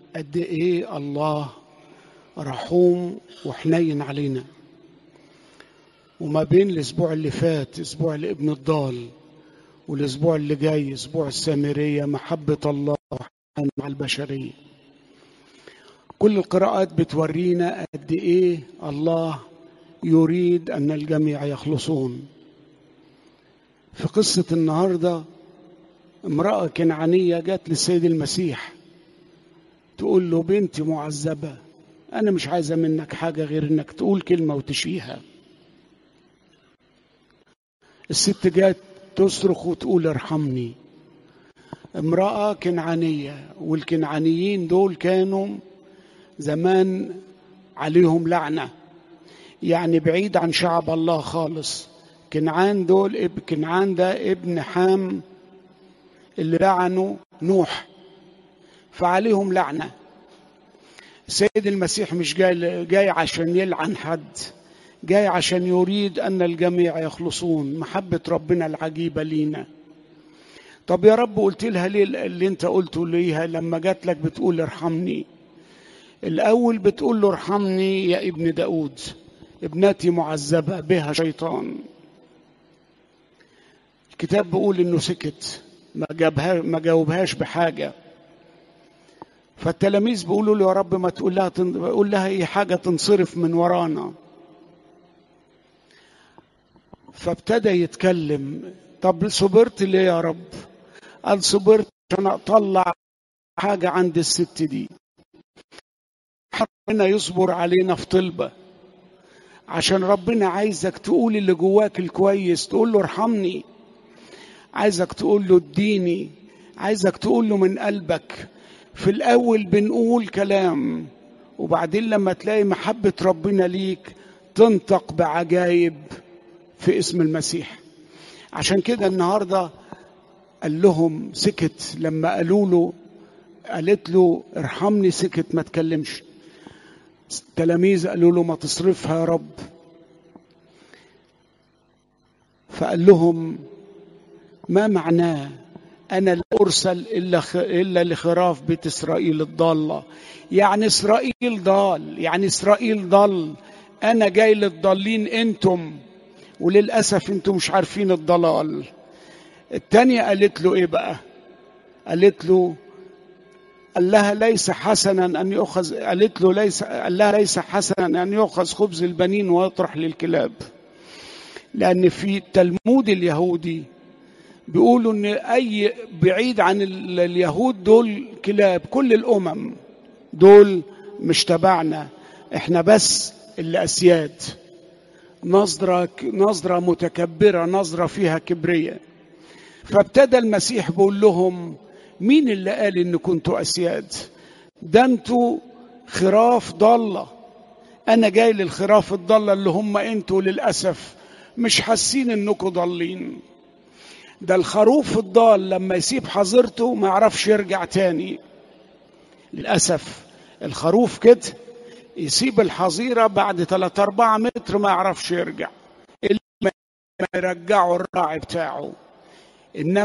قد ايه الله رحوم وحنين علينا وما بين الاسبوع اللي فات اسبوع الابن الضال والاسبوع اللي جاي اسبوع السامريه محبه الله مع البشريه كل القراءات بتورينا قد ايه الله يريد ان الجميع يخلصون في قصه النهارده امراه كنعانيه جت للسيد المسيح تقول له بنتي معذبه انا مش عايزه منك حاجه غير انك تقول كلمه وتشفيها الست جت تصرخ وتقول ارحمني امراه كنعانيه والكنعانيين دول كانوا زمان عليهم لعنه يعني بعيد عن شعب الله خالص كنعان دول اب كنعان ده ابن حام اللي لعنوا نوح فعليهم لعنه السيد المسيح مش جاي جاي عشان يلعن حد جاي عشان يريد ان الجميع يخلصون محبه ربنا العجيبه لينا طب يا رب قلت لها ليه اللي انت قلته ليها لما جات لك بتقول ارحمني الاول بتقول له ارحمني يا ابن داود ابنتي معذبه بها شيطان الكتاب بيقول انه سكت ما جابها ما جاوبهاش بحاجه فالتلاميذ بيقولوا له يا رب ما تقول لها تن... قول لها اي حاجه تنصرف من ورانا فابتدى يتكلم طب صبرت ليه يا رب قال صبرت عشان اطلع حاجه عند الست دي ربنا يصبر علينا في طلبه عشان ربنا عايزك تقول اللي جواك الكويس تقول له ارحمني عايزك تقول له اديني عايزك تقول له من قلبك في الاول بنقول كلام وبعدين لما تلاقي محبه ربنا ليك تنطق بعجايب في اسم المسيح عشان كده النهارده قال لهم سكت لما قالوا له قالت له ارحمني سكت ما تكلمش التلاميذ قالوا له ما تصرفها يا رب فقال لهم ما معناه أنا لا أرسل إلا إلا لخراف بيت إسرائيل الضالة يعني إسرائيل ضال يعني إسرائيل ضل أنا جاي للضالين أنتم وللأسف أنتم مش عارفين الضلال التانية قالت له إيه بقى قالت له قال لها ليس حسنا أن يؤخذ قالت له ليس قال لها ليس حسنا أن يؤخذ خبز البنين ويطرح للكلاب لأن في التلمود اليهودي بيقولوا ان اي بعيد عن اليهود دول كلاب كل الامم دول مش تبعنا احنا بس اللي اسياد نظرة نظرة متكبرة نظرة فيها كبرية فابتدى المسيح بيقول لهم مين اللي قال ان كنتوا اسياد ده انتوا خراف ضالة انا جاي للخراف الضالة اللي هم انتوا للاسف مش حاسين انكم ضالين ده الخروف الضال لما يسيب حظيرته ما يعرفش يرجع تاني للأسف الخروف كده يسيب الحظيرة بعد 3 4 متر ما يعرفش يرجع إلا ما يرجعوا الراعي بتاعه إنما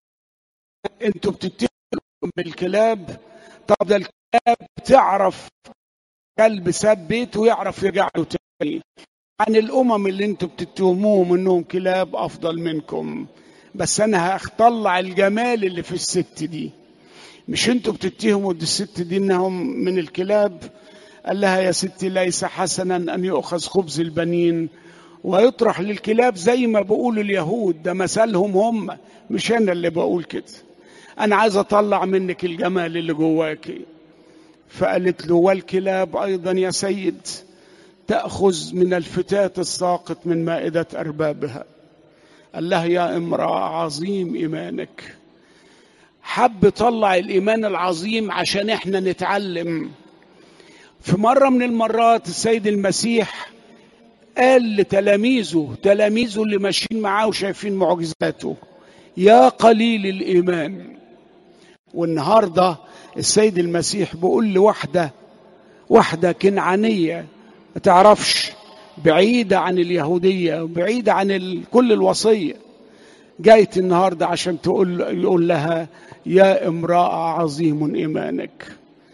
أنتوا بتتهموا بالكلاب طب ده الكلاب تعرف كلب ساب بيته ويعرف يرجع له تاني عن الأمم اللي أنتوا بتتهموهم إنهم كلاب أفضل منكم بس انا هطلع الجمال اللي في الست دي مش انتوا بتتهموا دي الست دي انهم من الكلاب قال لها يا ستي ليس حسنا ان يؤخذ خبز البنين ويطرح للكلاب زي ما بيقولوا اليهود ده مثلهم هم مش انا اللي بقول كده انا عايز اطلع منك الجمال اللي جواكي فقالت له والكلاب ايضا يا سيد تاخذ من الفتات الساقط من مائده اربابها قال لها يا امرأة عظيم إيمانك حب طلع الإيمان العظيم عشان إحنا نتعلم في مرة من المرات السيد المسيح قال لتلاميذه تلاميذه اللي ماشيين معاه وشايفين معجزاته يا قليل الإيمان والنهاردة السيد المسيح بيقول لواحدة واحدة كنعانية ما تعرفش بعيدة عن اليهودية وبعيدة عن كل الوصية جايت النهاردة عشان تقول يقول لها يا امرأة عظيم إيمانك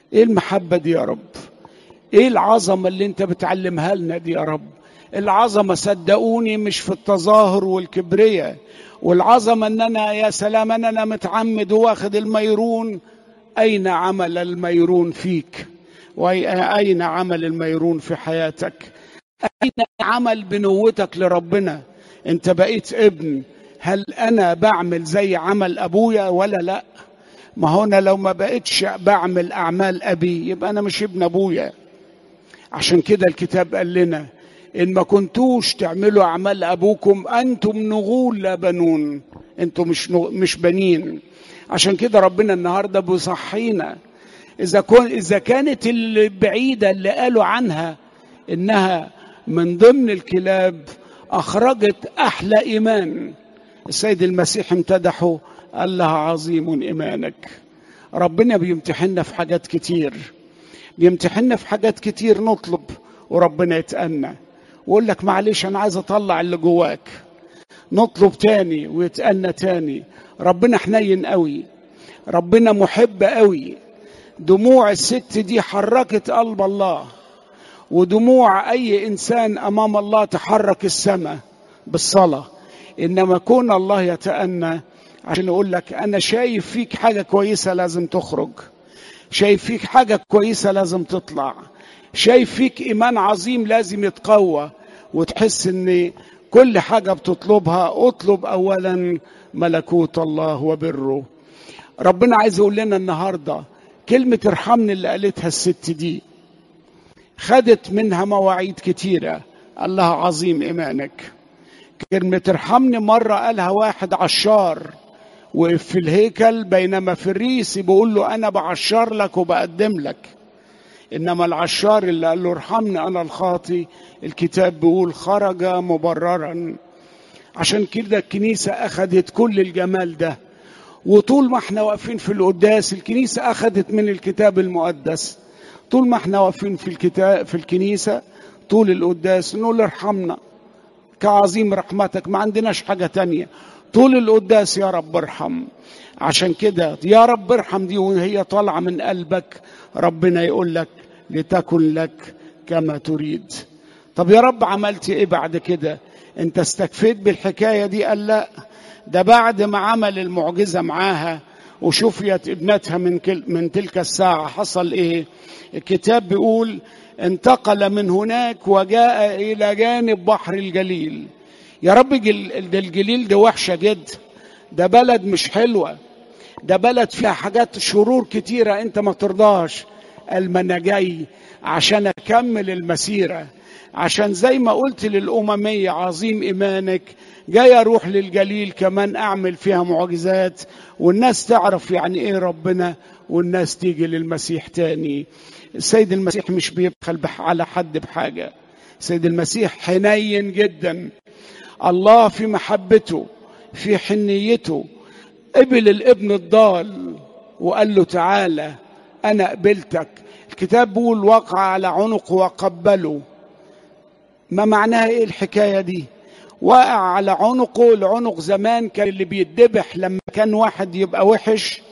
ايه المحبة دي يا رب ايه العظمة اللي انت بتعلمها لنا دي يا رب العظمة صدقوني مش في التظاهر والكبرية والعظمة ان انا يا سلام ان انا متعمد واخد الميرون اين عمل الميرون فيك واين عمل الميرون في حياتك اين عمل بنوتك لربنا انت بقيت ابن هل انا بعمل زي عمل ابويا ولا لا ما هو انا لو ما بقتش بعمل اعمال ابي يبقى انا مش ابن ابويا عشان كده الكتاب قال لنا ان ما كنتوش تعملوا اعمال ابوكم انتم نغول لا بنون انتم مش نغ... مش بنين عشان كده ربنا النهارده بيصحينا اذا كون اذا كانت البعيده اللي قالوا عنها انها من ضمن الكلاب اخرجت احلى ايمان السيد المسيح امتدحه قال لها عظيم ايمانك ربنا بيمتحننا في حاجات كتير بيمتحننا في حاجات كتير نطلب وربنا يتأنى ويقول لك معلش انا عايز اطلع اللي جواك نطلب تاني ويتأنى تاني ربنا حنين قوي ربنا محب قوي دموع الست دي حركت قلب الله ودموع اي انسان امام الله تحرك السماء بالصلاه انما كون الله يتأنى عشان يقول لك انا شايف فيك حاجه كويسه لازم تخرج شايف فيك حاجه كويسه لازم تطلع شايف فيك ايمان عظيم لازم يتقوى وتحس ان كل حاجه بتطلبها اطلب اولا ملكوت الله وبره ربنا عايز يقول لنا النهارده كلمه ارحمني اللي قالتها الست دي خدت منها مواعيد كتيره الله عظيم ايمانك كلمه ارحمني مره قالها واحد عشار وقف في الهيكل بينما في الريس بيقول له انا بعشر لك وبقدم لك انما العشار اللي قال له ارحمني انا الخاطي الكتاب بيقول خرج مبررا عشان كده الكنيسه اخذت كل الجمال ده وطول ما احنا واقفين في القداس الكنيسه اخذت من الكتاب المقدس طول ما احنا واقفين في الكتاب في الكنيسه طول القداس نقول ارحمنا كعظيم رحمتك ما عندناش حاجه تانية طول القداس يا رب ارحم عشان كده يا رب ارحم دي وهي طالعه من قلبك ربنا يقول لك لتكن لك كما تريد طب يا رب عملت ايه بعد كده انت استكفيت بالحكايه دي قال لا ده بعد ما عمل المعجزه معاها وشفيت ابنتها من كل من تلك الساعه حصل ايه الكتاب بيقول انتقل من هناك وجاء الى جانب بحر الجليل يا رب ده الجليل ده وحشه جدا ده بلد مش حلوه ده بلد فيها حاجات شرور كتيره انت ما ترضاش قال ما انا جاي عشان اكمل المسيره عشان زي ما قلت للامميه عظيم ايمانك جاي اروح للجليل كمان اعمل فيها معجزات والناس تعرف يعني ايه ربنا والناس تيجي للمسيح تاني السيد المسيح مش بيبخل على حد بحاجه السيد المسيح حنين جدا الله في محبته في حنيته قبل الابن الضال وقال له تعالى انا قبلتك الكتاب بيقول وقع على عنقه وقبله ما معناها ايه الحكايه دي وقع على عنقه العنق زمان كان اللي بيتذبح لما كان واحد يبقى وحش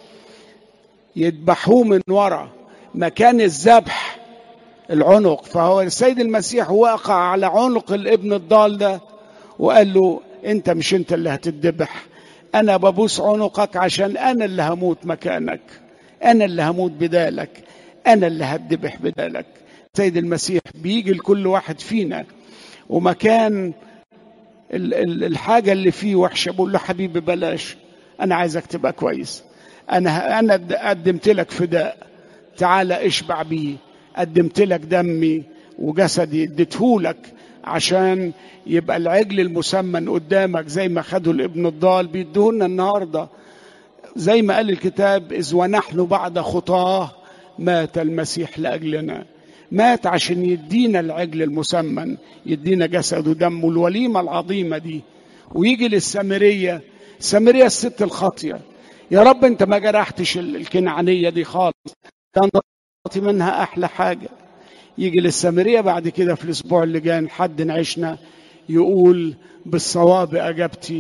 يذبحوه من ورا مكان الذبح العنق فهو السيد المسيح وقع على عنق الابن الضال ده وقال له انت مش انت اللي هتتذبح انا ببوس عنقك عشان انا اللي هموت مكانك انا اللي هموت بدالك انا اللي هتذبح بدالك سيد المسيح بيجي لكل واحد فينا ومكان الحاجه اللي فيه وحشه بقول له حبيبي بلاش انا عايزك تبقى كويس انا انا قدمت لك فداء تعالى اشبع بيه قدمت لك دمي وجسدي اديتهولك عشان يبقى العجل المسمن قدامك زي ما خدوا الابن الضال بيديهولنا النهارده زي ما قال الكتاب اذ ونحن بعد خطاه مات المسيح لاجلنا مات عشان يدينا العجل المسمن يدينا جسد ودم الوليمه العظيمه دي ويجي للسامريه السامريه الست الخاطيه يا رب انت ما جرحتش الكنعانيه دي خالص كان منها احلى حاجه يجي للسامريه بعد كده في الاسبوع اللي جاي حد عشنا يقول بالصواب اجبتي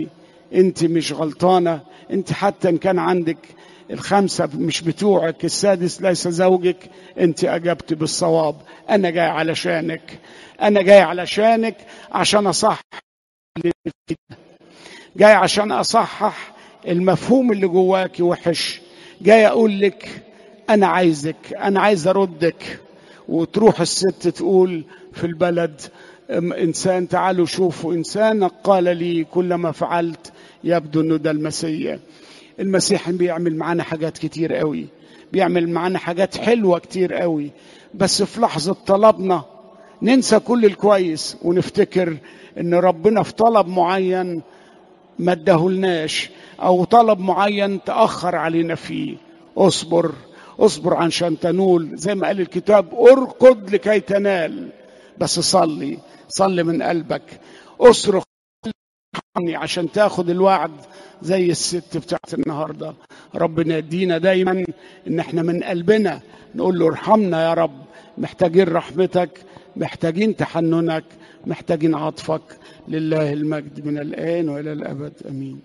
انت مش غلطانة انت حتى ان كان عندك الخمسة مش بتوعك السادس ليس زوجك انت اجبت بالصواب انا جاي علشانك انا جاي علشانك عشان اصحح اللي في ده. جاي عشان اصحح المفهوم اللي جواكي وحش جاي اقول لك انا عايزك انا عايز اردك وتروح الست تقول في البلد أم انسان تعالوا شوفوا انسان قال لي كل ما فعلت يبدو انه ده المسيح المسيح بيعمل معانا حاجات كتير قوي بيعمل معانا حاجات حلوه كتير قوي بس في لحظه طلبنا ننسى كل الكويس ونفتكر ان ربنا في طلب معين ما اداهولناش او طلب معين تاخر علينا فيه اصبر اصبر عشان تنول زي ما قال الكتاب ارقد لكي تنال بس صلي صلي من قلبك اصرخ عشان تاخد الوعد زي الست بتاعت النهارده ربنا يدينا دايما ان احنا من قلبنا نقول له ارحمنا يا رب محتاجين رحمتك محتاجين تحننك محتاجين عطفك لله المجد من الان والى الابد امين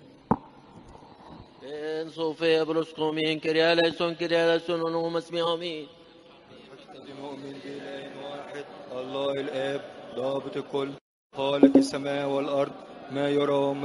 En Sofia Broscomin, Kyria eleison, Kyria eleison, ونوم اسمي آمين. أشهد مؤمن بإله واحد الله الآب ضابط الكل خالق السماء والأرض ما يرى وما